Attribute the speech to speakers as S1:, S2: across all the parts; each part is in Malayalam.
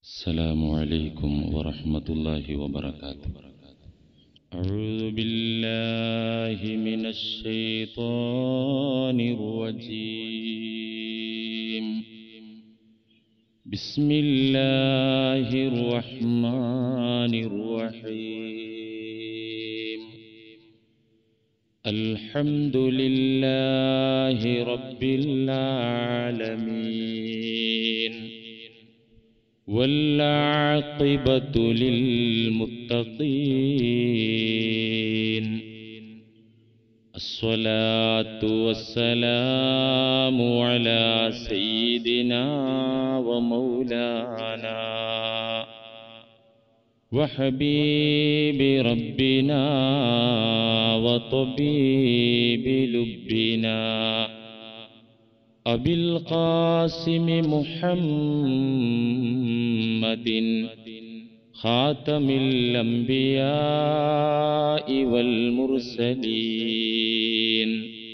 S1: السلام عليكم ورحمة الله وبركاته أعوذ بالله من الشيطان الرجيم بسم الله الرحمن الرحيم الحمد لله رب العالمين والعاقبة للمتقين الصلاة والسلام على سيدنا ومولانا وحبيب ربنا وطبيب لبنا أبي القاسم محمد خاتم الأنبياء والمرسلين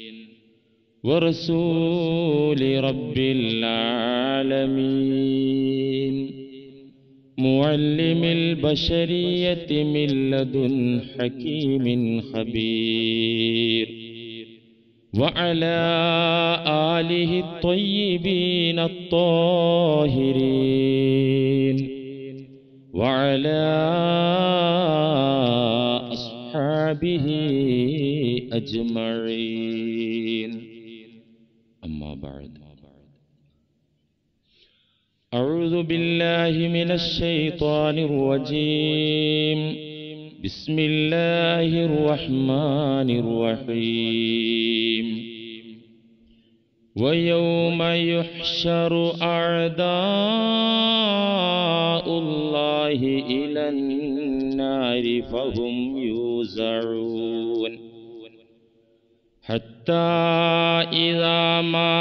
S1: ورسول رب العالمين معلم البشرية من لدن حكيم خبير وعلى آله الطيبين الطاهرين وعلى أصحابه أجمعين أما بعد أعوذ بالله من الشيطان الرجيم بسم الله الرحمن الرحيم ويوم يحشر أعداء الله إلى النار فهم يوزعون حتى إذا ما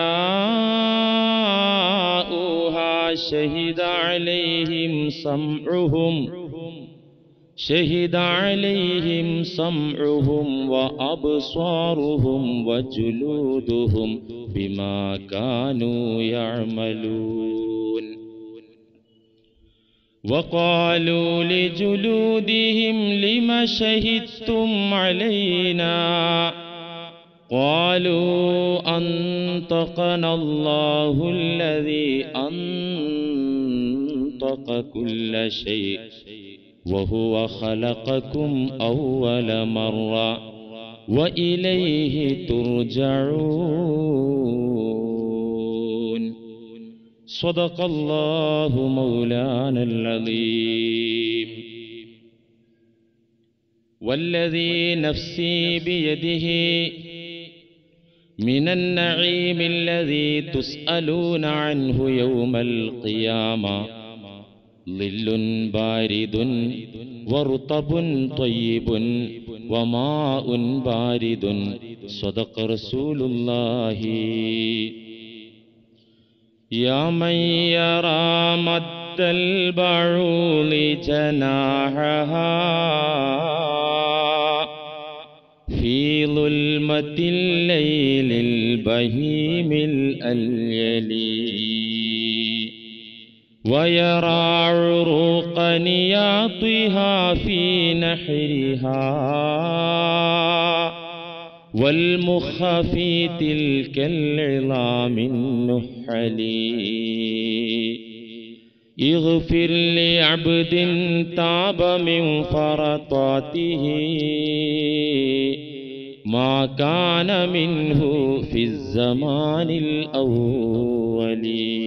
S1: جاءوها شهد عليهم سمعهم شهد عليهم سمعهم وأبصارهم وجلودهم بما كانوا يعملون وقالوا لجلودهم لم شهدتم علينا قالوا أنطقنا الله الذي أنطق كل شيء وهو خلقكم أول مرة وإليه ترجعون صدق الله مولانا العظيم والذي نفسي بيده من النعيم الذي تسألون عنه يوم القيامة ظل بارد ورطب طيب وماء بارد صدق رسول الله يا من يرى مد البعوض جناحها في ظلمة الليل البهيم الأليلي ويرى عروق نياطها في نحرها والمخ في تلك العظام النحلي اغفر لعبد تاب من فرطاته ما كان منه في الزمان الأول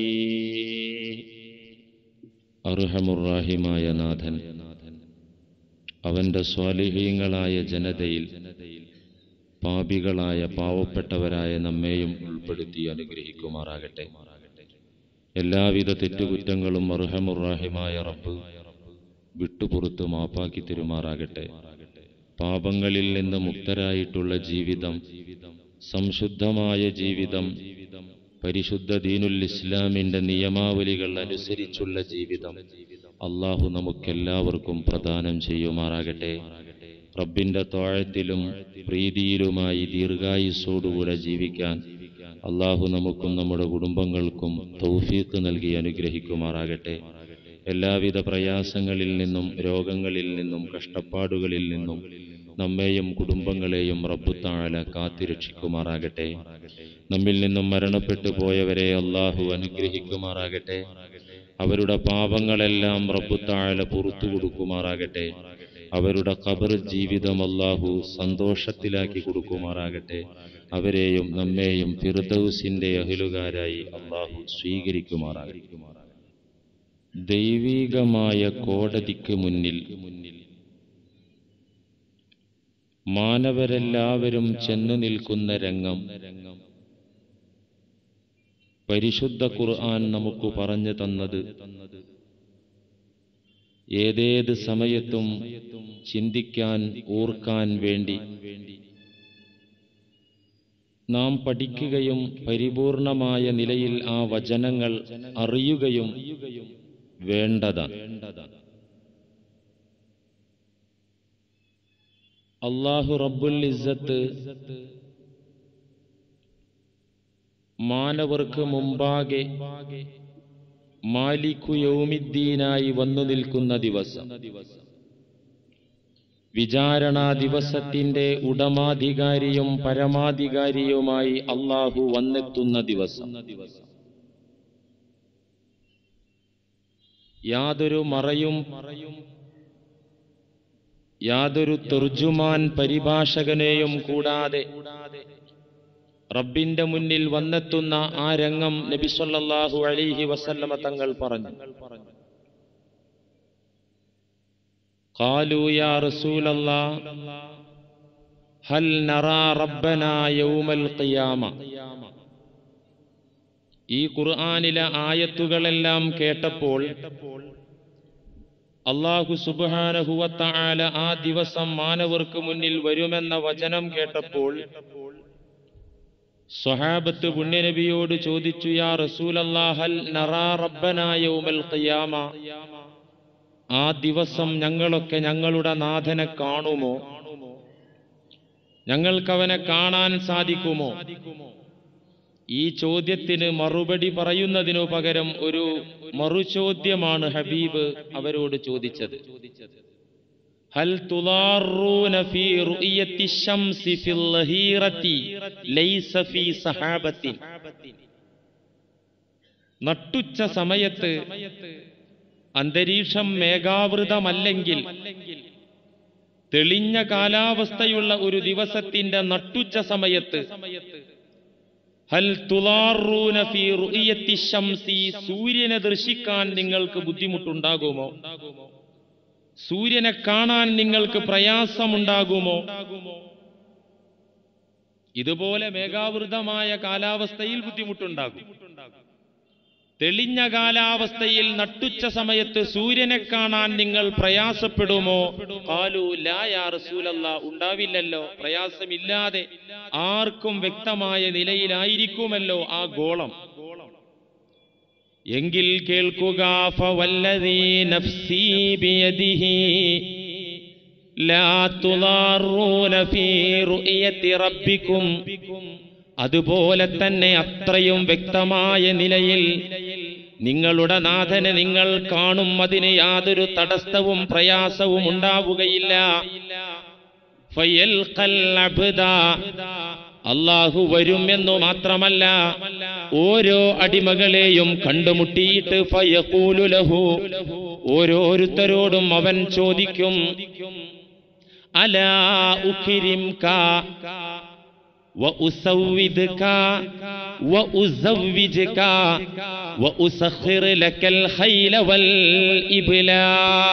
S1: അർഹമുറാഹിമായ നാഥൻ അവന്റെ സ്വാലിഹീങ്ങളായ ജനതയിൽ പാപികളായ പാവപ്പെട്ടവരായ നമ്മെയും ഉൾപ്പെടുത്തി അനുഗ്രഹിക്കുമാറാകട്ടെ എല്ലാവിധ തെറ്റുകുറ്റങ്ങളും അർഹമുറാഹിമായ റബ്ബ് വിട്ടുപുറത്ത് മാപ്പാക്കി തരുമാറാകട്ടെ പാപങ്ങളിൽ നിന്ന് മുക്തരായിട്ടുള്ള ജീവിതം സംശുദ്ധമായ ജീവിതം പരിശുദ്ധ ദീനുൽ ഇസ്ലാമിന്റെ നിയമാവലികൾ അനുസരിച്ചുള്ള ജീവിതം അള്ളാഹു നമുക്കെല്ലാവർക്കും പ്രദാനം ചെയ്യുമാറാകട്ടെ റബ്ബിന്റെ തോഴത്തിലും പ്രീതിയിലുമായി ദീർഘായുസ്സോടുകൂടെ ജീവിക്കാൻ അള്ളാഹു നമുക്കും നമ്മുടെ കുടുംബങ്ങൾക്കും തൗഫീഖ് നൽകി അനുഗ്രഹിക്കുമാറാകട്ടെ എല്ലാവിധ പ്രയാസങ്ങളിൽ നിന്നും രോഗങ്ങളിൽ നിന്നും കഷ്ടപ്പാടുകളിൽ നിന്നും നമ്മെയും കുടുംബങ്ങളെയും റബ്ബുത്താഴ കാത്തിരക്ഷിക്കുമാറാകട്ടെ നമ്മിൽ നിന്നും മരണപ്പെട്ടു പോയവരെ അള്ളാഹു അനുഗ്രഹിക്കുമാറാകട്ടെ അവരുടെ പാപങ്ങളെല്ലാം റബ്ബുത്താഴ പുറത്തു കൊടുക്കുമാറാകട്ടെ അവരുടെ ഖബർ ജീവിതം അള്ളാഹു സന്തോഷത്തിലാക്കി കൊടുക്കുമാറാകട്ടെ അവരെയും നമ്മെയും ഫിർദൌസിന്റെ അഹിലുകാരായി അള്ളാഹു സ്വീകരിക്കുമാറാകട്ടെ ദൈവീകമായ കോടതിക്ക് മുന്നിൽ മാനവരെല്ലാവരും ചെന്നു നിൽക്കുന്ന രംഗം പരിശുദ്ധ ഖുർആൻ നമുക്ക് പറഞ്ഞു തന്നത് ഏതേത് സമയത്തും ചിന്തിക്കാൻ ഓർക്കാൻ വേണ്ടി നാം പഠിക്കുകയും പരിപൂർണമായ നിലയിൽ ആ വചനങ്ങൾ അറിയുകയും വേണ്ടതാണ് അള്ളാഹു റബ്ബുൽ ഇസ്സത്ത് മാനവർക്ക് മുമ്പാകെ മാലിക്കു യൗമിദ്ദീനായി വന്നു നിൽക്കുന്ന ദിവസം വിചാരണാ ദിവസത്തിന്റെ ഉടമാധികാരിയും പരമാധികാരിയുമായി അള്ളാഹു വന്നെത്തുന്ന ദിവസം യാതൊരു മറയും യാതൊരു തെർജുമാൻ പരിഭാഷകനെയും കൂടാതെ റബ്ബിന്റെ മുന്നിൽ വന്നെത്തുന്ന ആ രംഗം നബി സല്ലല്ലാഹു അലൈഹി വസല്ലമ തങ്ങൾ പറഞ്ഞു قالوا يا رسول الله هل نرى ربنا يوم القيامة ഈ ഖുർആനിലെ ആയത്തുകളെല്ലാം കേട്ടപ്പോൾ അള്ളാഹു സുബാനഹുവത്താല ആ ദിവസം മാനവർക്ക് മുന്നിൽ വരുമെന്ന വചനം കേട്ടപ്പോൾ സ്വഹാബത്ത് പുണ്യനബിയോട് ചോദിച്ചു യാ റസൂലല്ലാഹൽ നറാ റബ്ബനാ യൗമൽ ഖിയാമ ആ ദിവസം ഞങ്ങളൊക്കെ ഞങ്ങളുടെ നാഥനെ കാണുമോ ഞങ്ങൾക്കവനെ കാണാൻ സാധിക്കുമോ ഈ ചോദ്യത്തിന് മറുപടി പറയുന്നതിനു പകരം ഒരു മറുചോദ്യമാണ് ഹബീബ് അവരോട് ചോദിച്ചത് ഹൽ തുലാറൂന ഫീ റുഇയത്തി ശംസി ഫിൽ ലഹീറത്തി ലൈസ ഫീ സഹാബത്തിൻ നട്ടുച്ച സമയത്ത് അന്തരീക്ഷം മേഘാവൃതമല്ലെങ്കിൽ തെളിഞ്ഞ കാലാവസ്ഥയുള്ള ഒരു ദിവസത്തിന്റെ നട്ടുച്ച സമയത്ത് ഹൽ തുലാറൂന ഫീ റുഇയത്തി ശംസി സൂര്യനെ ദർശിക്കാൻ നിങ്ങൾക്ക് ബുദ്ധിമുട്ടുണ്ടാകുമോ സൂര്യനെ കാണാൻ നിങ്ങൾക്ക് പ്രയാസമുണ്ടാകുമോ ഇതുപോലെ മേഘാവൃതമായ കാലാവസ്ഥയിൽ ബുദ്ധിമുട്ടുണ്ടാകും തെളിഞ്ഞ കാലാവസ്ഥയിൽ നട്ടുച്ച സമയത്ത് സൂര്യനെ കാണാൻ നിങ്ങൾ പ്രയാസപ്പെടുമോ കാലു ലാ യാ റസൂലല്ല ഉണ്ടാവില്ലല്ലോ പ്രയാസമില്ലാതെ ആർക്കും വ്യക്തമായ നിലയിലായിരിക്കുമല്ലോ ആ ഗോളം എങ്കിൽ കേൾക്കുക ഫവല്ലദീ നഫ്സീ ബിയദിഹി ലാ തുളാറൂന ഫീ റുഇയത്തി റബ്ബിക്കും അതുപോലെ തന്നെ അത്രയും വ്യക്തമായ നിലയിൽ നിങ്ങളുടെ നാഥനെ നിങ്ങൾ കാണും അതിന് യാതൊരു തടസ്സവും പ്രയാസവും ഉണ്ടാവുകയില്ല ഫയൽഖൽ അബ്ദ അള്ളാഹു വരും എന്നു മാത്രമല്ല ഓരോ അടിമകളെയും കണ്ടുമുട്ടിയിട്ട് ഫയഖൂലു ലഹു ഓരോരുത്തരോടും അവൻ ചോദിക്കും അലാ ഉഖിരിംക وأسودك وأزوجك وأسخر لك الخيل والإبلا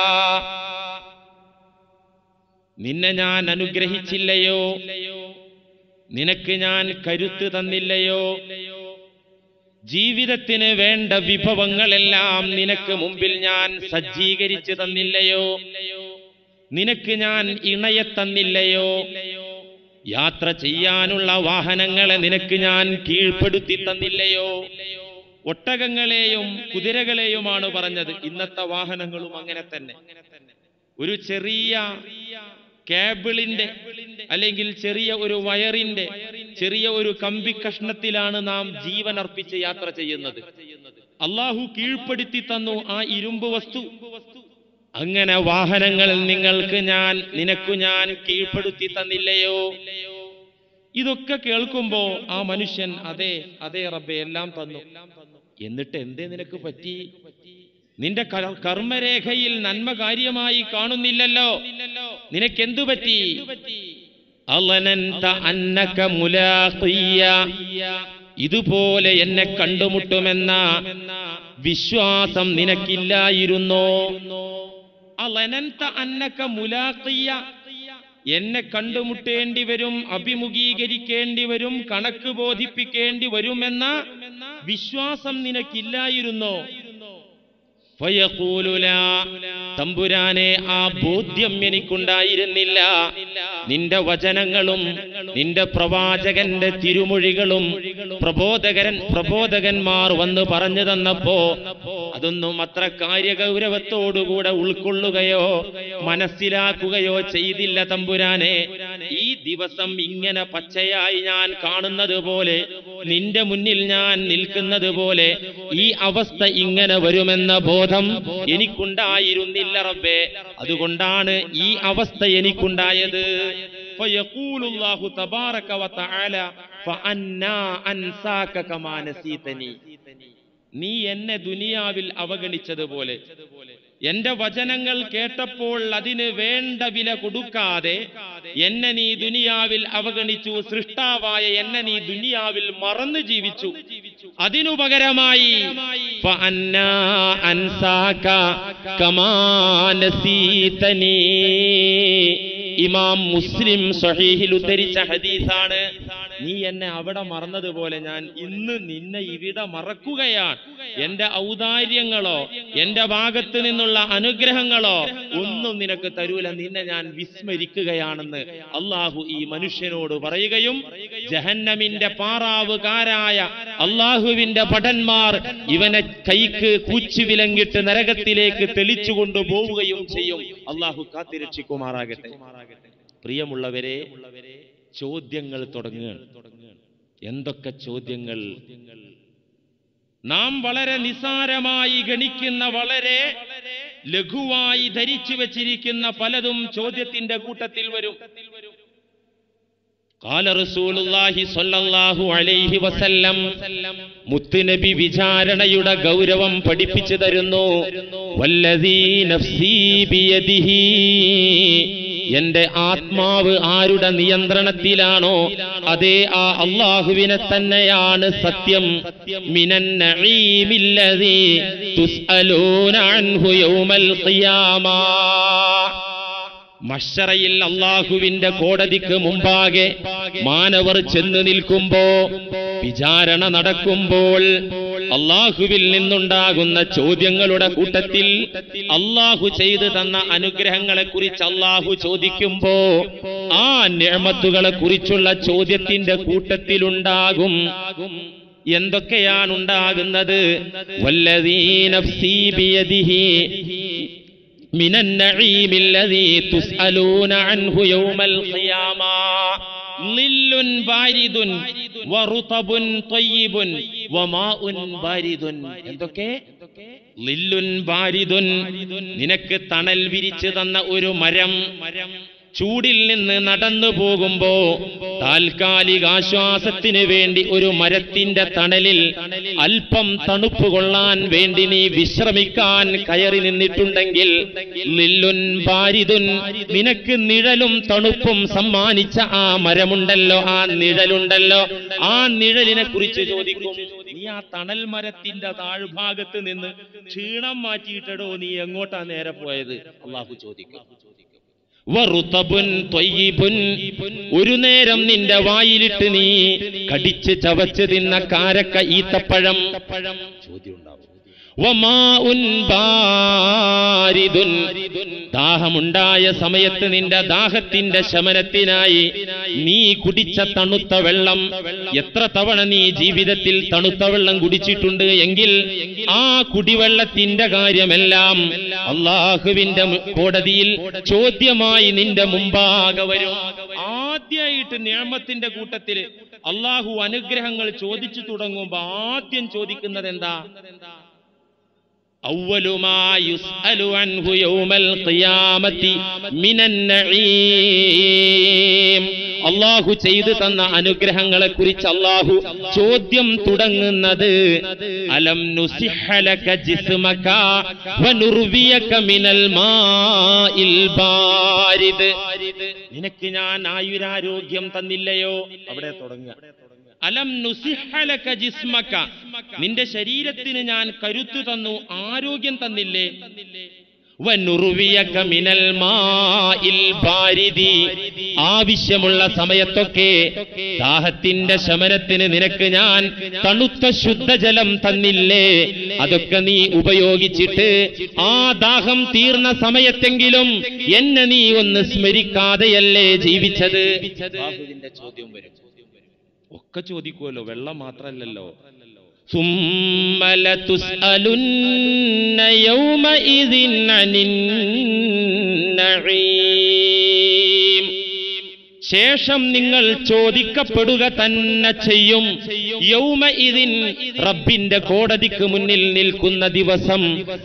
S1: നിന്നെ ഞാൻ അനുഗ്രഹിച്ചില്ലയോ നിനക്ക് ഞാൻ കരുത്ത് തന്നില്ലയോ ജീവിതത്തിന് വേണ്ട വിഭവങ്ങളെല്ലാം നിനക്ക് മുമ്പിൽ ഞാൻ സജ്ജീകരിച്ചു തന്നില്ലയോ നിനക്ക് ഞാൻ ഇണയെ തന്നില്ലയോ യാത്ര ചെയ്യാനുള്ള വാഹനങ്ങളെ നിനക്ക് ഞാൻ കീഴ്പ്പെടുത്തി തന്നില്ലയോ ഒട്ടകങ്ങളെയും കുതിരകളെയുമാണ് പറഞ്ഞത് ഇന്നത്തെ വാഹനങ്ങളും അങ്ങനെ തന്നെ ഒരു ചെറിയ കേബിളിന്റെ അല്ലെങ്കിൽ ചെറിയ ഒരു വയറിന്റെ ചെറിയ ഒരു കമ്പി കഷ്ണത്തിലാണ് നാം ജീവൻ അർപ്പിച്ച് യാത്ര ചെയ്യുന്നത് അള്ളാഹു കീഴ്പ്പെടുത്തി തന്നു ആ ഇരുമ്പ് വസ്തു അങ്ങനെ വാഹനങ്ങൾ നിങ്ങൾക്ക് ഞാൻ നിനക്കു ഞാൻ കീഴ്പ്പെടുത്തി തന്നില്ലയോ ഇതൊക്കെ കേൾക്കുമ്പോ ആ മനുഷ്യൻ അതെ അതെ റബ്ബെ എല്ലാം തന്നു എന്നിട്ട് എന്തേ നിനക്ക് പറ്റി നിന്റെ കർ- കർമ്മരേഖയിൽ നന്മ കാര്യമായി കാണുന്നില്ലല്ലോ നിനക്കെന്തു പറ്റി അലനന്ത അന്നക മുലാഖിയ ഇതുപോലെ എന്നെ കണ്ടുമുട്ടുമെന്ന വിശ്വാസം നിനക്കില്ലായിരുന്നോ അലനന്ത അന്നക മുലാഖിയ എന്നെ കണ്ടുമുട്ടേണ്ടി വരും അഭിമുഖീകരിക്കേണ്ടി വരും കണക്ക് ബോധിപ്പിക്കേണ്ടി വരുമെന്ന വിശ്വാസം നിനക്കില്ലായിരുന്നോ ഫയഖൂലുല തമ്പുരാനെ ആ ബോധ്യം എനിക്കുണ്ടായിരുന്നില്ല നിന്റെ വചനങ്ങളും നിന്റെ പ്രവാചകന്റെ തിരുമൊഴികളും പ്രബോധകരൻ പ്രബോധകന്മാർ വന്ന് പറഞ്ഞു തന്നപ്പോ അതൊന്നും അത്ര കാര്യഗൗരവത്തോടുകൂടെ ഉൾക്കൊള്ളുകയോ മനസ്സിലാക്കുകയോ ചെയ്തില്ല തമ്പുരാനെ ഈ ദിവസം ഇങ്ങനെ പച്ചയായി ഞാൻ കാണുന്നത് പോലെ നിന്റെ മുന്നിൽ ഞാൻ നിൽക്കുന്നത് പോലെ ഈ അവസ്ഥ ഇങ്ങനെ വരുമെന്ന ബോധം എനിക്കുണ്ടായിരുന്നില്ല റബ്ബേ അതുകൊണ്ടാണ് ഈ അവസ്ഥ എനിക്കുണ്ടായത് فيقول الله تبارك وتعالى فأنا أنساك كما نسيتني നീ എന്നെ ദുനിയാവിൽ അവഗണിച്ചതുപോലെ എന്റെ വചനങ്ങൾ കേട്ടപ്പോൾ അതിന് വേണ്ട വില കൊടുക്കാതെ എന്നെ നീ ദുനിയാവിൽ അവഗണിച്ചു സൃഷ്ടാവായ എന്നെ നീ ദുനിയാവിൽ മറന്നു ജീവിച്ചു അതിനു പകരമായി ഫഅന്നാ അൻസാക കമാ നസീതനീ. ഇമാം മുസ്ലിം സ്വഹീഹിൽ ഉദ്ധരിച്ച ഹദീസാണ് നീ എന്നെ അവിടെ മറന്നതുപോലെ ഞാൻ ഇന്ന് നിന്നെ ഇവിടെ മറക്കുകയാണ് എന്റെ ഔദാര്യങ്ങളോ എന്റെ ഭാഗത്ത് നിന്നുള്ള അനുഗ്രഹങ്ങളോ ഒന്നും നിനക്ക് തരൂല നിന്നെ ഞാൻ വിസ്മരിക്കുകയാണെന്ന് അള്ളാഹു ഈ മനുഷ്യനോട് പറയുകയും ജഹന്നമിന്റെ പാറാവുകാരായ അള്ളാഹുവിന്റെ ഭടന്മാർ ഇവനെ കൈക്ക് കൂച്ചു വിലങ്ങിട്ട് നരകത്തിലേക്ക് തെളിച്ചു കൊണ്ടുപോവുകയും ചെയ്യും അള്ളാഹു കാത്തിരക്ഷിക്കുമാറാകട്ടെ പ്രിയമുള്ളവരെ ചോദ്യങ്ങൾ തുടങ്ങുകയാണ് എന്തൊക്കെ ചോദ്യങ്ങൾ നാം വളരെ നിസാരമായി ഗണിക്കുന്ന വളരെ ലഘുവായി ധരിച്ചു വച്ചിരിക്കുന്ന പലതും ചോദ്യത്തിന്റെ കൂട്ടത്തിൽ വരും قال رسول الله صلى الله عليه وسلم മുത്തുനബി വിചാരണയുടെ ഗൗരവം പഠിപ്പിച്ചു തരുന്നു വല്ലതീ നഫ്സീ ബിയദിഹി എന്റെ ആത്മാവ് ആരുടെ നിയന്ത്രണത്തിലാണോ അതേ ആ അള്ളാഹുവിനെ തന്നെയാണ് സത്യം മിനൻ നഈമില്ലദീ തുസ്അലൂന അൻഹു യൗമൽ ഖിയാമാ മഷറയിൽ അള്ളാഹുവിന്റെ കോടതിക്ക് മുമ്പാകെ മാനവർ ചെന്ന് നിൽക്കുമ്പോ വിചാരണ നടക്കുമ്പോൾ അള്ളാഹുവിൽ നിന്നുണ്ടാകുന്ന ചോദ്യങ്ങളുടെ കൂട്ടത്തിൽ അള്ളാഹു ചെയ്തു തന്ന അനുഗ്രഹങ്ങളെ കുറിച്ച് അള്ളാഹു ചോദിക്കുമ്പോ ആ നിയമത്തുകളെ കുറിച്ചുള്ള ചോദ്യത്തിന്റെ കൂട്ടത്തിലുണ്ടാകും എന്തൊക്കെയാണ് ഉണ്ടാകുന്നത് വല്ലദീ നഫ്സീ ബിയദിഹി من النعيم الذي تسألون عنه يوم القيامة ظل بارد ورطب طيب وماء بارد എന്തൊക്കെ ലില്ലുൻ ബാരിദുൻ നിനക്ക് തണൽ വിരിച്ചു തന്ന ഒരു മരം ചൂടിൽ നിന്ന് നടന്നു പോകുമ്പോ താൽക്കാലിക ആശ്വാസത്തിന് വേണ്ടി ഒരു മരത്തിന്റെ തണലിൽ അല്പം തണുപ്പ് കൊള്ളാൻ വേണ്ടി നീ വിശ്രമിക്കാൻ കയറി നിന്നിട്ടുണ്ടെങ്കിൽ ലില്ലുൻ ബാരിദുൻ നിനക്ക് നിഴലും തണുപ്പും സമ്മാനിച്ച ആ മരമുണ്ടല്ലോ ആ നിഴലുണ്ടല്ലോ ആ നിഴലിനെ കുറിച്ച് ചോദിക്കും നീ ആ തണൽ മരത്തിന്റെ താഴ്ഭാഗത്ത് നിന്ന് ക്ഷീണം മാറ്റിയിട്ടടോ നീ എങ്ങോട്ടാ നേരെ പോയത് അള്ളാഹു ചോദിക്കും വറുതബുൻ ത്വയ്യിബുൻ. ഒരു നേരം നിന്റെ വായിലിട്ട് നീ കടിച്ച് ചവച്ച് തിന്ന കാരക്ക ഈത്തപ്പഴം ചോദ്യം ഉണ്ടാവും വമാഉൻ ബാരിദുൻ. ദാഹമുണ്ടായ സമയത്ത് നിന്റെ ദാഹത്തിന്റെ ശമനത്തിനായി നീ കുടിച്ച തണുത്ത വെള്ളം എത്ര തവണ നീ ജീവിതത്തിൽ തണുത്ത വെള്ളം കുടിച്ചിട്ടുണ്ട് എങ്കിൽ ആ കുടിവെള്ളത്തിന്റെ കാര്യമെല്ലാം അള്ളാഹുവിന്റെ മു- കോടതിയിൽ ചോദ്യമായി നിന്റെ മുമ്പാകെ വരും ആദ്യമായിട്ട് നിയമത്തിന്റെ കൂട്ടത്തില് അള്ളാഹു അനുഗ്രഹങ്ങൾ ചോദിച്ചു തുടങ്ങുമ്പോ ആദ്യം ചോദിക്കുന്നത് എന്താ أول ما يسأل عنه يوم القيامة من النعيم അള്ളാഹു ചെയ്തു തന്ന അനുഗ്രഹങ്ങളെ കുറിച്ച് അള്ളാഹു ചോദ്യം തുടങ്ങുന്നത് അലം നുസിഹലക ജിസ്മക വനുർവിയക മിനൽ മാഇൽ ബാരിദ് നിനക്ക് ഞാൻ ആയുരാരോഗ്യം തന്നില്ലയോ അവിടെ തുടങ്ങുക അലം നുസിഹലക ജിസ്മക നിന്റെ ശരീരത്തിന് ഞാൻ കരുത്തു തന്നു ആരോഗ്യം തന്നില്ലേ വനുറുവിയക മിനൽ മാഇൽ ബാരിദി ആവശ്യമുള്ള സമയത്തൊക്കെ ദാഹത്തിന്റെ ശമനത്തിന് നിനക്ക് ഞാൻ തണുത്ത ശുദ്ധജലം തന്നില്ലേ അതൊക്കെ നീ ഉപയോഗിച്ചിട്ട് ആ ദാഹം തീർന്ന സമയത്തെങ്കിലും എന്നെ നീ ഒന്ന് സ്മരിക്കാതെയല്ലേ ജീവിച്ചത് ബാഹുവിന്റെ ചോദ്യം വരും ഒക്കെ ചോദിക്കുമല്ലോ വെള്ളം മാത്രല്ലല്ലോ ثم لتسألن يومئذ عن النعيم ശേഷം നിങ്ങൾ ചോദിക്കപ്പെടുക തന്നെ ചെയ്യും യൗമ ഇതിൻ റബ്ബിന്റെ കോടതിക്ക് മുന്നിൽ നിൽക്കുന്ന ദിവസം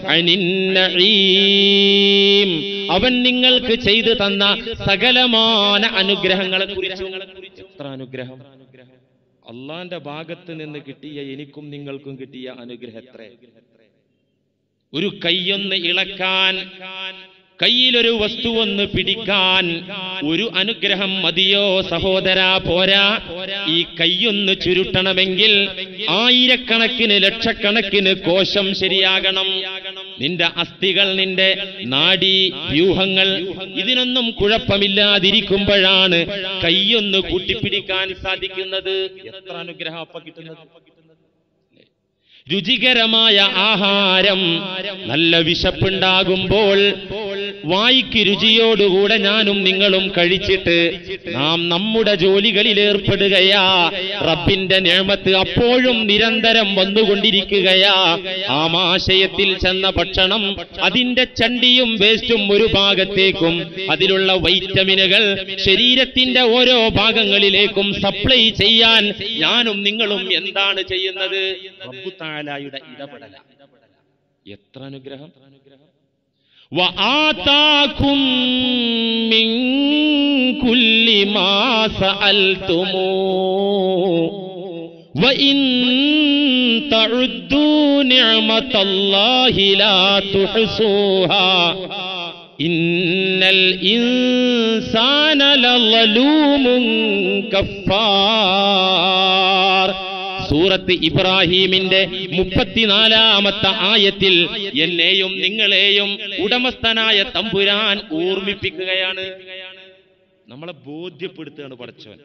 S1: അനിന്നഈം. അവൻ നിങ്ങൾക്ക് ചെയ്തു തന്ന സകലമാന അനുഗ്രഹങ്ങളെ കുറിച്ച് എത്ര അനുഗ്രഹം അള്ളാന്റെ ഭാഗത്ത് നിന്ന് കിട്ടിയ എനിക്കും നിങ്ങൾക്കും കിട്ടിയ അനുഗ്രഹം എത്ര ഒരു കൈയൊന്ന് ഇളക്കാൻ കയ്യിലൊരു വസ്തുവൊന്ന് പിടിക്കാൻ ഒരു അനുഗ്രഹം മതിയോ സഹോദര പോരാ ഈ കൈയൊന്ന് ചുരുട്ടണമെങ്കിൽ ആയിരക്കണക്കിന് ലക്ഷക്കണക്കിന് കോശം ശരിയാകണം നിന്റെ അസ്ഥികൾ നിന്റെ നാഡീ വ്യൂഹങ്ങൾ ഇതിനൊന്നും കുഴപ്പമില്ലാതിരിക്കുമ്പോഴാണ് കൈയൊന്ന് കൂട്ടിപ്പിടിക്കാൻ സാധിക്കുന്നത് എത്ര അനുഗ്രഹം അപ്പ കിട്ടുന്നത് രുചികരമായ ആഹാരം നല്ല വിശപ്പുണ്ടാകുമ്പോൾ വായിക്ക് രുചിയോടുകൂടെ ഞാനും നിങ്ങളും കഴിച്ചിട്ട് നാം നമ്മുടെ ജോലികളിൽ ഏർപ്പെടുകയാ റബ്ബിന്റെ നേമത്ത് അപ്പോഴും നിരന്തരം വന്നുകൊണ്ടിരിക്കുകയാ ആമാശയത്തിൽ ചെന്ന ഭക്ഷണം അതിന്റെ ചണ്ടിയും വേസ്റ്റും ഒരു ഭാഗത്തേക്കും അതിലുള്ള വൈറ്റമിനുകൾ ശരീരത്തിന്റെ ഓരോ ഭാഗങ്ങളിലേക്കും സപ്ലൈ ചെയ്യാൻ ഞാനും നിങ്ങളും എന്താണ് ചെയ്യുന്നത് റബ്ബുത്താലായുടെ ഇടപെടല എത്ര അനുഗ്രഹം وآتاكم من كل ما سألتموه وإن تعدوا نعمة الله لا تحصوها إن الإنسان لظلوم كفار സൂറത്ത് ഇബ്രാഹീമിന്റെ മുപ്പത്തിനാലാമത്തെ ആയത്തിൽ എന്നെയും നിങ്ങളെയും ഉടമസ്ഥനായ തമ്പുരാൻ ഓർമ്മിപ്പിക്കുകയാണ് നമ്മളെ ബോധ്യപ്പെടുത്തുകയാണ് പഠിച്ചവൻ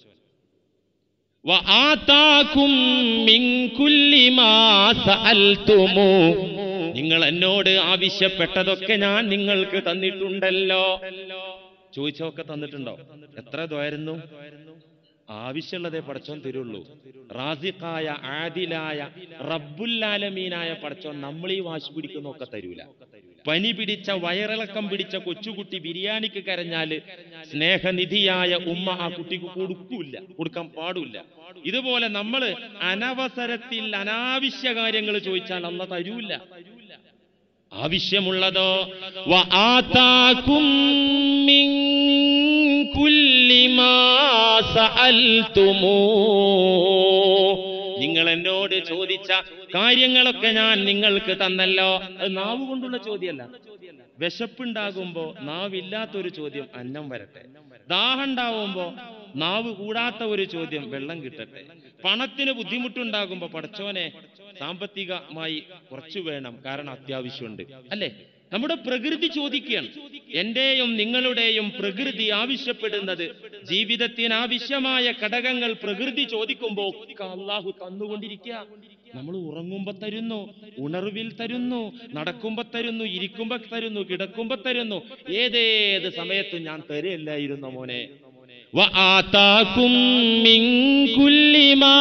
S1: വആതാകും മിൻ കുല്ലി മാ സഅൽതുമു. നിങ്ങൾ എന്നോട് ആവശ്യപ്പെട്ടതൊക്കെ ഞാൻ നിങ്ങൾക്ക് തന്നിട്ടുണ്ടല്ലോ ചോദിച്ചതൊക്കെ തന്നിട്ടുണ്ടോ എത്ര ദ്വായിരുന്നു ആവശ്യമുള്ളതേ പടച്ചോൻ തരുള്ളൂ റാസിഖായ ആദിലായ റബ്ബുല്ലാലമീനായ പടച്ചോൻ നമ്മൾ ഈ വാശി പിടിക്കുന്നൊക്കെ തരൂല പനി പിടിച്ച വയറിളക്കം പിടിച്ച കൊച്ചുകുട്ടി ബിരിയാണിക്ക് കരഞ്ഞാല് സ്നേഹനിധിയായ ഉമ്മ ആ കുട്ടിക്ക് കൊടുക്കൂല കൊടുക്കാൻ പാടില്ല ഇതുപോലെ നമ്മൾ അനവസരത്തിൽ അനാവശ്യ കാര്യങ്ങൾ ചോദിച്ചാൽ അല്ല തരൂല ആവശ്യമുള്ളതോ വആതാകും മിൻ കുല്ലി മാ സഅൽതുമൂ നിങ്ങൾ എന്നോട് ചോദിച്ച കാര്യങ്ങളൊക്കെ ഞാൻ നിങ്ങൾക്ക് തന്നല്ലോ അത് നാവ് കൊണ്ടുള്ള ചോദ്യമല്ല വിശപ്പുണ്ടാകുമ്പോ നാവില്ലാത്തൊരു ചോദ്യം അന്നം വരട്ടെ ദാഹം ഉണ്ടാവുമ്പോ നാവ് കൂടാത്ത ഒരു ചോദ്യം വെള്ളം കിട്ടട്ടെ പണത്തിന് ബുദ്ധിമുട്ടുണ്ടാകുമ്പോ പടച്ചോനെ സാമ്പത്തികമായി കുറച്ചു വേണം കാരണം അത്യാവശ്യമുണ്ട് അല്ലേ നമ്മുടെ പ്രകൃതി ചോദിക്കുകയാണ് എന്റെയും നിങ്ങളുടെയും പ്രകൃതി ആവശ്യപ്പെടുന്നത് ജീവിതത്തിന് ആവശ്യമായ ഘടകങ്ങൾ പ്രകൃതി ചോദിക്കുമ്പോ ഒക്കെ അള്ളാഹു തന്നുകൊണ്ടിരിക്കുക നമ്മൾ ഉറങ്ങുമ്പോ തരുന്നു ഉണർവിൽ തരുന്നു നടക്കുമ്പോ തരുന്നു ഇരിക്കുമ്പോ തരുന്നു കിടക്കുമ്പോ തരുന്നു ഏതേത് സമയത്തും ഞാൻ തരില്ലായിരുന്നു മോനെ وآتاكم من كل ما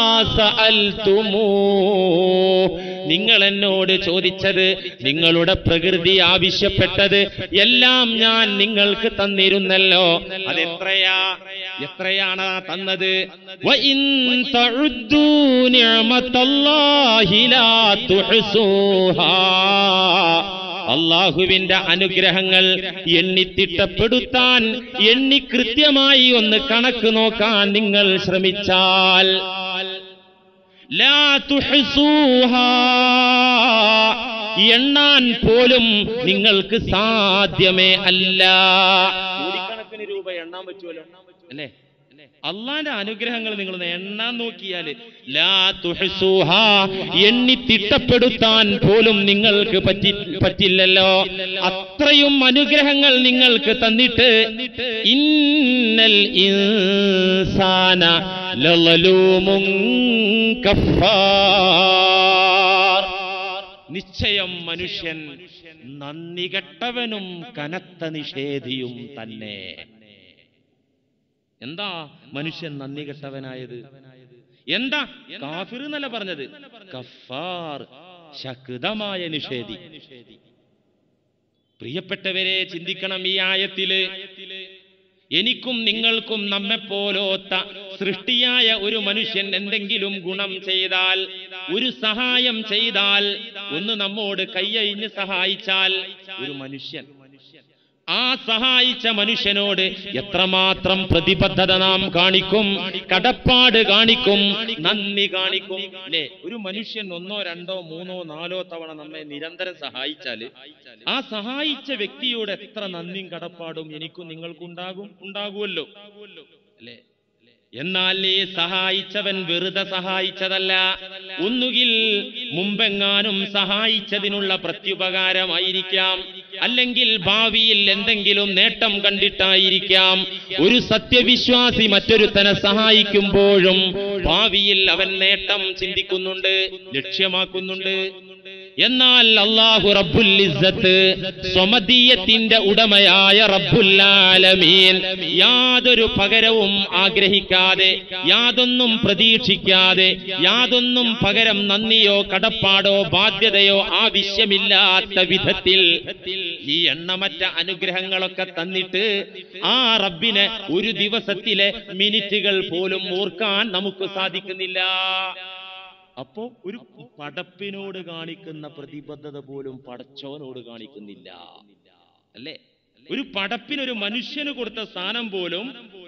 S1: سألتموه നിങ്ങൾ എന്നോട് ചോദിച്ചത് നിങ്ങളുടെ പ്രകൃതി ആവശ്യപ്പെട്ടത് എല്ലാം ഞാൻ നിങ്ങൾക്ക് തന്നിരുന്നല്ലോ അതെത്രയാ എത്രയാണ് തന്നത് വഇൻ തഉദ്ദൂ നിഅമത്തല്ലാഹി ലാ തുഹ്സൂഹാ അള്ളാഹുവിന്റെ അനുഗ്രഹങ്ങൾ എണ്ണിത്തിട്ടപ്പെടുത്താൻ എണ്ണി കൃത്യമായി ഒന്ന് കണക്ക് നോക്കാൻ നിങ്ങൾ ശ്രമിച്ചാൽ ലാ തുഹ്സൂഹാ. എണ്ണാൻ പോലും നിങ്ങൾക്ക് സാധ്യമേ അല്ല കോടിക്കണക്കിന് രൂപ എണ്ണാൻ പറ്റുമല്ലോ അല്ലേ അള്ളാന്റെ അനുഗ്രഹങ്ങൾ നിങ്ങൾ എണ്ണാൻ നോക്കിയാൽ ലാ തുഹ്സൂഹാ. എണ്ണി തിട്ടപ്പെടുത്താൻ പോലും നിങ്ങൾക്ക് പറ്റി പറ്റില്ലല്ലോ അത്രയും അനുഗ്രഹങ്ങൾ നിങ്ങൾക്ക് തന്നിട്ട് ഇന്നൽ ഇൻസാന ലളലൂമുൻ കഫാർ നിശ്ചയം മനുഷ്യൻ നന്ദി കെട്ടവനും കനത്ത നിഷേധിയും തന്നെ എന്താ മനുഷ്യൻ നന്ദി കെട്ടവനായത് എന്താ കാഫിർ എന്നല്ല പറഞ്ഞത് കഫാർ ശക്തമായ നിഷേധി പ്രിയപ്പെട്ടവരെ ചിന്തിക്കണം ഈ ആയത്തില് എനിക്കും നിങ്ങൾക്കും നമ്മെപ്പോലോത്ത സൃഷ്ടിയായ ഒരു മനുഷ്യൻ എന്തെങ്കിലും ഗുണം ചെയ്താൽ ഒരു സഹായം ചെയ്താൽ ഒന്ന് നമ്മോട് കയ്യഴിഞ്ഞ് സഹായിച്ചാൽ ഒരു മനുഷ്യൻ ആ സഹായിച്ച മനുഷ്യനോട് എത്രമാത്രം പ്രതിബദ്ധത നാം കാണിക്കും കടപ്പാട് കാണിക്കും നന്ദി കാണിക്കും അല്ലേ ഒരു മനുഷ്യൻ ഒന്നോ രണ്ടോ മൂന്നോ നാലോ തവണ നമ്മെ നിരന്തരം സഹായിച്ചാല് ആ സഹായിച്ച വ്യക്തിയോട് എത്ര നന്ദിയും കടപ്പാടും എനിക്കും നിങ്ങൾക്കുണ്ടാകും ഉണ്ടാകുമല്ലോ അല്ലേ എന്നാൽ ഈ സഹായിച്ചവൻ വെറുതെ സഹായിച്ചതല്ല ഒന്നുകിൽ മുമ്പെങ്ങാനും സഹായിച്ചതിനുള്ള പ്രത്യുപകാരമായിരിക്കാം അല്ലെങ്കിൽ ഭാവിയിൽ എന്തെങ്കിലും നേട്ടം കണ്ടിട്ടായിരിക്കാം ഒരു സത്യവിശ്വാസി മറ്റൊരുത്തനെ സഹായിക്കുമ്പോഴും ഭാവിയിൽ അവൻ നേട്ടം ചിന്തിക്കുന്നുണ്ട് ലക്ഷ്യമാക്കുന്നുണ്ട് എന്നാൽ അള്ളാഹു റബ്ബുൽ ഇസ്സത്ത് സ്വമതീയത്തിന്റെ ഉടമയായ റബ്ബുല്ലാലമീൻ യാതൊരു പകരവും ആഗ്രഹിക്കാതെ യാതൊന്നും പ്രതീക്ഷിക്കാതെ യാതൊന്നും പകരം നന്ദിയോ കടപ്പാടോ ബാധ്യതയോ ആവശ്യമില്ലാത്ത വിധത്തിൽ ഈ എണ്ണമറ്റ അനുഗ്രഹങ്ങളൊക്കെ തന്നിട്ട് ആ റബ്ബിനെ ഒരു ദിവസത്തിലെ മിനിറ്റുകൾ പോലും ഓർക്കാൻ നമുക്ക് സാധിക്കുന്നില്ല അപ്പോ ഒരു പടപ്പിനോട് കാണിക്കുന്ന പ്രതിബദ്ധത പോലും പടച്ചോനോട് കാണിക്കുന്നില്ല അല്ലേ ഒരു പടപ്പിന് ഒരു മനുഷ്യന് കൊടുത്ത സ്ഥാനം പോലും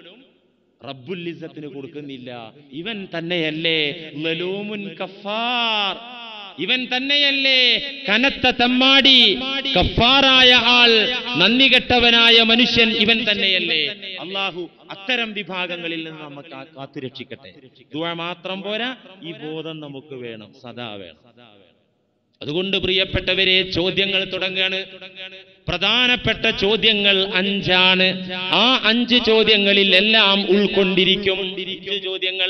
S1: റബ്ബുല്ലിസത്തിന് കൊടുക്കുന്നില്ല ഇവൻ തന്നെയല്ലേ ലലൂമുൻ കഫാർ ഇവൻ തന്നെയല്ലേ കനത്ത തെമ്മാടി കഫാറായ ആൾ നന്ദി കെട്ടവനായ മനുഷ്യൻ ഇവൻ തന്നെയല്ലേ അള്ളാഹു അത്തരം വിഭാഗങ്ങളിൽ നിന്ന് നമുക്ക് കാ- കാത്തുരക്ഷിക്കട്ടെ ദുആ മാത്രം പോരാ ഈ ബോധം നമുക്ക് വേണം സദാ വേണം അതുകൊണ്ട് പ്രിയപ്പെട്ടവരെ ചോദ്യങ്ങൾ തുടങ്ങുകയാണ് പ്രധാനപ്പെട്ട ചോദ്യങ്ങൾ അഞ്ചാണ് ആ അഞ്ച് ചോദ്യങ്ങളിൽ എല്ലാം ഉൾക്കൊണ്ടിരിക്കും അഞ്ച് ചോദ്യങ്ങൾ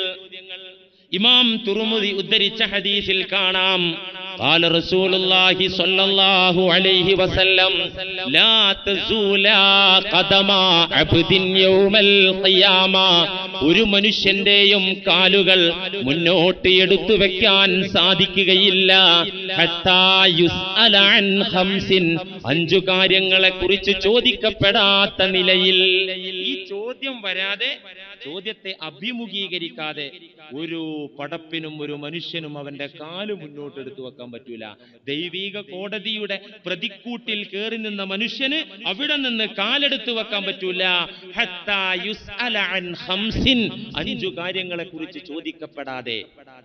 S1: ഇമാം തുറുമുദി ഉദ്ധരിച്ച ഹദീസിൽ കാണാം قال رسول الله صلى الله عليه وسلم لا تزولا قدم عبد يوم القيامة ഒരു മനുഷ്യന്റെയും കാലുകൾ മുന്നോട്ട് എടുത്തു വെക്കാൻ സാധിക്കുകയില്ല ഹത്താ യുസ്അല അൻ ഖംസിൻ. അഞ്ചു കാര്യങ്ങളെ കുറിച്ച് ചോദിക്കപ്പെടാത്ത നിലയിൽ ഈ ചോദ്യം വരാതെ ചോദ്യത്തെ അഭിമുഖീകരിക്കാതെ ഒരു പടപ്പിനും ഒരു മനുഷ്യനും അവന്റെ കാല് മുന്നോട്ട് എടുത്തു വെക്കാൻ പറ്റൂല ദൈവിക കോടതിയുടെ പ്രതിക്കൂട്ടിൽ കയറി നിന്ന മനുഷ്യന് അവിടെ നിന്ന് കാലെടുത്തു വെക്കാൻ പറ്റൂല ഹത്താ യുസ്അല അൻ ഖംസിൻ. അഞ്ചു കാര്യങ്ങളെ കുറിച്ച് ചോദിക്കപ്പെടാതെ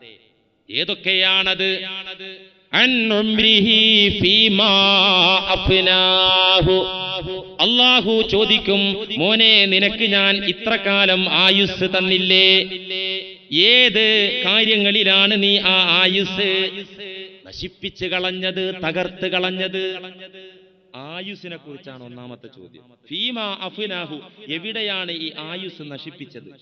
S1: ഏതൊക്കെയാണത് അൻ ഉംരിഹി ഫീമാ അഫ്നാഹു. അള്ളാഹു ചോദിക്കും മോനെ നിനക്ക് ഞാൻ ഇത്ര കാലം ആയുസ് തന്നില്ലേ ഏത് കാര്യങ്ങളിലാണ് നീ ആ ആയുസ് നശിപ്പിച്ച് കളഞ്ഞത് തകർത്ത് കളഞ്ഞത് ആയുസിനെ കുറിച്ചാണ് ഒന്നാമത്തെ ചോദ്യം ഫീമ അഫ്നാഹു എവിടെയാണ് ഈ ആയുസ് നശിപ്പിച്ചത്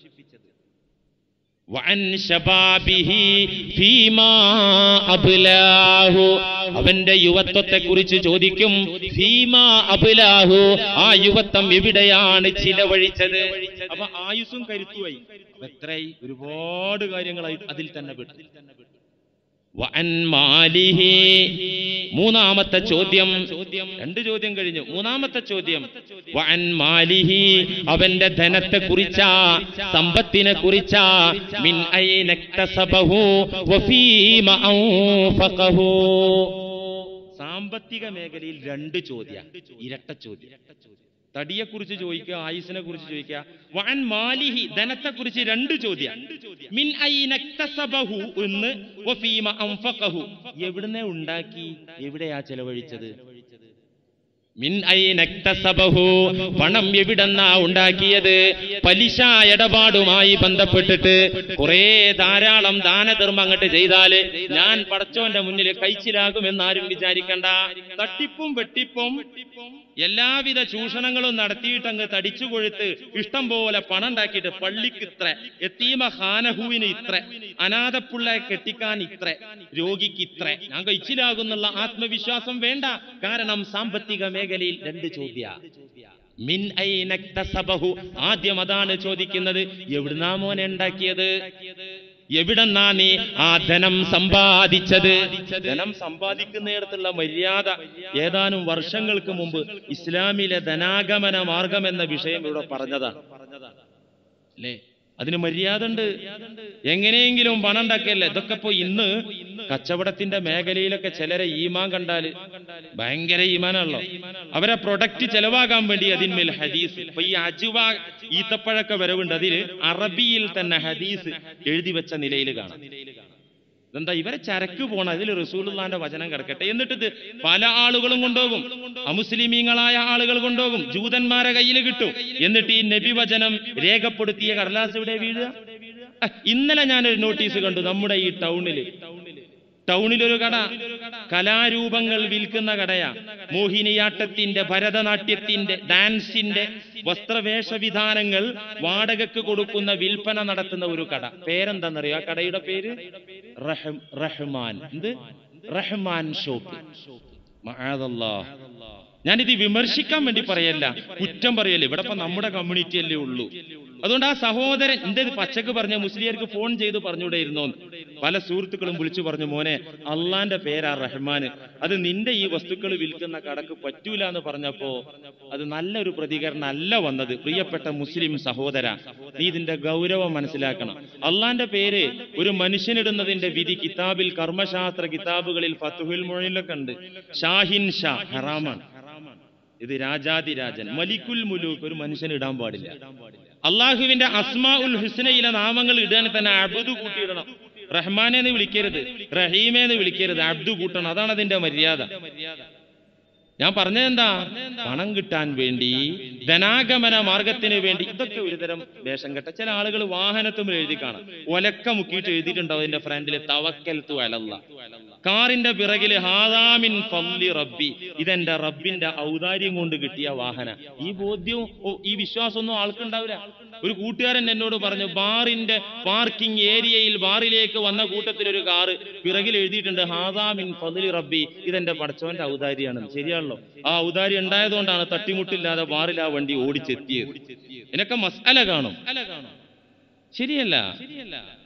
S1: വഅൻ ശബാബിഹി ഫീമാ അബ്ലാഹു അവന്റെ യുവത്വത്തെ കുറിച്ച് ചോദിക്കും ഫീമാ അബ്ലാഹു ആ യുവത്വം എവിടെയാണ് ചിലവഴിച്ചത് അപ്പൊ ആയുസ്സും കരുത്തുമായി അപ്പൊ എത്രയായി ഒരുപാട് കാര്യങ്ങളായി അതിൽ തന്നെ പെട്ടു വഅൻ മാലിഹി മൂന്നാമത്തെ ചോദ്യം രണ്ട് ചോദ്യം കഴിഞ്ഞു മൂന്നാമത്തെ ചോദ്യം വഅൻ മാലിഹി അവന്റെ ധനത്തെ കുറിച്ചാ സമ്പത്തിനെ കുറിച്ചാ മിൻ ഐനക്തസബഹു വഫീമ അൻഫഖഹു സാമ്പത്തിക മേഖലയിൽ രണ്ട് ചോദ്യ ഇരട്ട ചോദ്യം തടിയെ കുറിച്ച് ചോദിക്കുക ആയുസിനെ കുറിച്ച് ചോദിക്കുക വൻ മാലിഹി ധനത്തെ കുറിച്ച് രണ്ട് ചോദ്യം മിൻ ഐനക്തസബഹു എന്ന് വഫീമ അൻഫഖഹു എവിടുന്നെ ഉണ്ടാക്കി എവിടെയാ ചെലവഴിച്ചത് മിൻ ഐനക്തസബഹു പണം എവിടെന്നാ ഉണ്ടാക്കിയത് പലിശ ഇടപാടുമായി ബന്ധപ്പെട്ടിട്ട് കുറെ ധാരാളം ദാനധർമ്മം അങ്ങോട്ട് ചെയ്താല് ഞാൻ പടച്ചോന്റെ മുന്നിൽ കഴിച്ചിലാകുമെന്നാരും വിചാരിക്കണ്ട തട്ടിപ്പും വെട്ടിപ്പും എല്ലാവിധ ചൂഷണങ്ങളും നടത്തിയിട്ട് അങ്ങ് തടിച്ചു കൊഴുത്ത് ഇഷ്ടം പോലെ പണം ഉണ്ടാക്കിയിട്ട് പള്ളിക്ക് ഇത്ര എത്തീമ ഹാനഹുവിന് ഇത്ര അനാഥപ്പുള്ള കെട്ടിക്കാൻ ഇത്ര രോഗിക്ക് ഇത്ര ഞാൻ കഴിച്ചിലാകുന്നുള്ള ആത്മവിശ്വാസം വേണ്ട കാരണം സാമ്പത്തിക മേഖലയിൽ രണ്ട് ചോദ്യ മിൻ ഐനക്തസബഹു ആദ്യം അതാണ് ചോദിക്കുന്നത് എവിടുന്നാ മോനെ ഉണ്ടാക്കിയത് എവിടെന്നാ നീ ആ ധനം സമ്പാദിച്ചത് ധനം സമ്പാദിക്കുന്നിടത്തുള്ള മര്യാദ ഏതാനും വർഷങ്ങൾക്ക് മുമ്പ് ഇസ്ലാമിലെ ധനാഗമന മാർഗം എന്ന വിഷയം ഇവിടെ പറഞ്ഞതാണ് അല്ലേ അതിന് മര്യാദ ഉണ്ട് എങ്ങനെയെങ്കിലും പണം ഉണ്ടാക്കിയല്ലേ ഇതൊക്കെ ഇപ്പൊ ഇന്ന് കച്ചവടത്തിന്റെ മേഖലയിലൊക്കെ ചിലരെ ഈമാൻ കണ്ടാല് ഭയങ്കര ഈമാനാണല്ലോ അവരെ പ്രൊഡക്റ്റ് ചെലവാകാൻ വേണ്ടി അതിന്മേൽ ഹദീസ് ഇപ്പൊ ഈ അജുവ ഈത്തപ്പഴക്ക വരവുണ്ട് അതില് അറബിയിൽ തന്നെ ഹദീസ് എഴുതി വെച്ച നിലയിൽ കാണാം ഇതെന്താ ഇവരെ ചരക്ക് പോണ അതിൽ റസൂലുള്ളാന്റെ വചനം കിടക്കട്ടെ എന്നിട്ട് ഇത് പല ആളുകളും കൊണ്ടുപോകും അമുസ്ലിമീങ്ങളായ ആളുകൾ കൊണ്ടുപോകും ജൂതന്മാരെ കയ്യിൽ കിട്ടും എന്നിട്ട് ഈ നബി വചനം രേഖപ്പെടുത്തിയ കടലാസ് ഇവിടെ വീഴുക അഹ്, ഇന്നലെ ഞാനൊരു നോട്ടീസ് കണ്ടു നമ്മുടെ ഈ ടൗണില് ടൗണിലൊരു കട കലാരൂപങ്ങൾ വിൽക്കുന്ന കടയാ മോഹിനിയാട്ടത്തിന്റെ ഭരതനാട്യത്തിന്റെ ഡാൻസിന്റെ വസ്ത്രവേഷവിധാനങ്ങൾ വാടകയ്ക്ക് കൊടുക്കുന്ന വിൽപ്പന നടത്തുന്ന ഒരു കട പേരെന്താണെന്നറിയോ ആ കടയുടെ പേര് റഹം- റഹ്മാൻ എന്ത് റഹ്മാൻ ഷോപ്പ് മഅദല്ലാ. ഞാനിത് വിമർശിക്കാൻ വേണ്ടി പറയല്ല കുറ്റം പറയല്ല ഇവിടെ ഇപ്പൊ നമ്മുടെ കമ്മ്യൂണിറ്റി അല്ലേ ഉള്ളൂ അതുകൊണ്ട് ആ സഹോദരൻ എന്റെ ഇത് പച്ചക്ക് പറഞ്ഞ മുസ്ലിയർക്ക് ഫോൺ ചെയ്ത് പറഞ്ഞുകൂടെയിരുന്നോ പല സുഹൃത്തുക്കളും വിളിച്ചു പറഞ്ഞു മോനെ അള്ളാന്റെ പേരാ റഹ്മാൻ അത് നിന്റെ ഈ വസ്തുക്കൾ വിൽക്കുന്ന കടക്ക് പറ്റൂല എന്ന് പറഞ്ഞപ്പോ അത് നല്ലൊരു പ്രതികരണം അല്ല വന്നത് പ്രിയപ്പെട്ട മുസ്ലിം സഹോദര നീ ഇതിന്റെ ഗൗരവം മനസ്സിലാക്കണം അള്ളാന്റെ പേര് ഒരു മനുഷ്യനിടുന്നതിന്റെ വിധി കിതാബിൽ കർമ്മശാസ്ത്ര കിതാബുകളിൽ ഫത്തുഹുൽ മൊഴിലൊക്കെ ഉണ്ട് ഷാഹിൻ ഷാ ഹറാമാണ് ഇത് രാജാതിരാജൻ മലിക്കുൽ മുലൂക്ക് ഒരു മനുഷ്യന് ഇടാൻ പാടില്ല അള്ളാഹുവിന്റെ അസ്മാ ഉൽ ഹുസ്നയിലെ നാമങ്ങൾ ഇടാൻ തന്നെ അബ്ദു കൂട്ടിയിടണം റഹ്മാനെ എന്ന് വിളിക്കരുത് റഹീമെ എന്ന് വിളിക്കരുത് അബ്ദു കൂട്ടണം അതാണ് അതിന്റെ മര്യാദ ഞാൻ പറഞ്ഞത് എന്താ പണം കിട്ടാൻ വേണ്ടി ധനാഗമന മാർഗത്തിന് വേണ്ടി ഇതൊക്കെ ഒരുതരം വേഷം കെട്ട ചില ആളുകൾ വാഹനത്തുമ്പിൽ എഴുതി കാണാം ഒലക്ക മുക്കിയിട്ട് എഴുതിയിട്ടുണ്ടാവും അതിന്റെ ഫ്രണ്ടിൽ തവക്കൽ തു അലല്ല കാറിന്റെ പിറകില് ഹാദാമിൻ ഫല്ലി റബ്ബി ഇതെന്റെ റബ്ബിന്റെ ഔദാര്യം കൊണ്ട് കിട്ടിയ വാഹന ഈ ബോധ്യവും ഓ, ഈ വിശ്വാസമൊന്നും ആൾക്കുണ്ടാവില്ല ഒരു കൂട്ടുകാരൻ എന്നോട് പറഞ്ഞു ബാറിന്റെ പാർക്കിംഗ് ഏരിയയിൽ ബാറിലേക്ക് വന്ന കൂട്ടത്തിൽ ഒരു കാറ് പിറകിൽ എഴുതിയിട്ടുണ്ട് ഹാദാമിൻ ഫضലി റബ്ബി ഇതെന്റെ പടച്ചവന്റെ ഔദാരിയാണെന്ന് ശരിയാണല്ലോ ആ ഔദാരി ഉണ്ടായതുകൊണ്ടാണ് തട്ടിമുട്ടില്ലാതെ ബാറിൽ ആ വണ്ടി ഓടിച്ചെത്തിയത് ഇതിനൊക്കെ മസാല കാണും ശരിയല്ല